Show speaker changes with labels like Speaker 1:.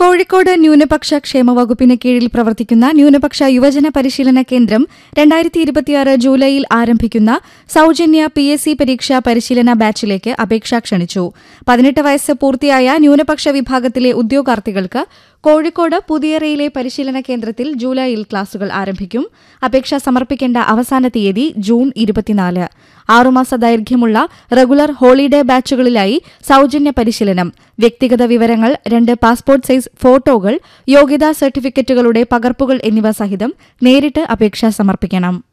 Speaker 1: കോഴിക്കോട് ന്യൂനപക്ഷ ക്ഷേമ വകുപ്പിന് കീഴിൽ പ്രവർത്തിക്കുന്ന ന്യൂനപക്ഷ യുവജന പരിശീലന കേന്ദ്രം രണ്ടായിരത്തി ഇരുപത്തിയാറ് ജൂലൈയിൽ ആരംഭിക്കുന്ന സൌജന്യ പി എസ് സി പരീക്ഷാ പരിശീലന ബാച്ചിലേക്ക് അപേക്ഷ ക്ഷണിച്ചു പതിനെട്ട് വയസ്സ് പൂർത്തിയായ ന്യൂനപക്ഷ വിഭാഗത്തിലെ ഉദ്യോഗാർത്ഥികൾക്ക് കോഴിക്കോട് പുതിയറയിലെ പരിശീലന കേന്ദ്രത്തിൽ ജൂലൈയിൽ ക്ലാസുകൾ ആരംഭിക്കും അപേക്ഷ സമർപ്പിക്കേണ്ട അവസാന തീയതി ജൂൺ ഇരുപത്തിനാല് ആറുമാസ ദൈർഘ്യമുള്ള റെഗുലർ ഹോളിഡേ ബാച്ചുകളിലായി സൌജന്യ പരിശീലനം വ്യക്തിഗത വിവരങ്ങൾ രണ്ട് പാസ്പോർട്ട് സൈസ് ഫോട്ടോകൾ യോഗ്യതാ സർട്ടിഫിക്കറ്റുകളുടെ പകർപ്പുകൾ എന്നിവ സഹിതം നേരിട്ട് അപേക്ഷ സമർപ്പിക്കണം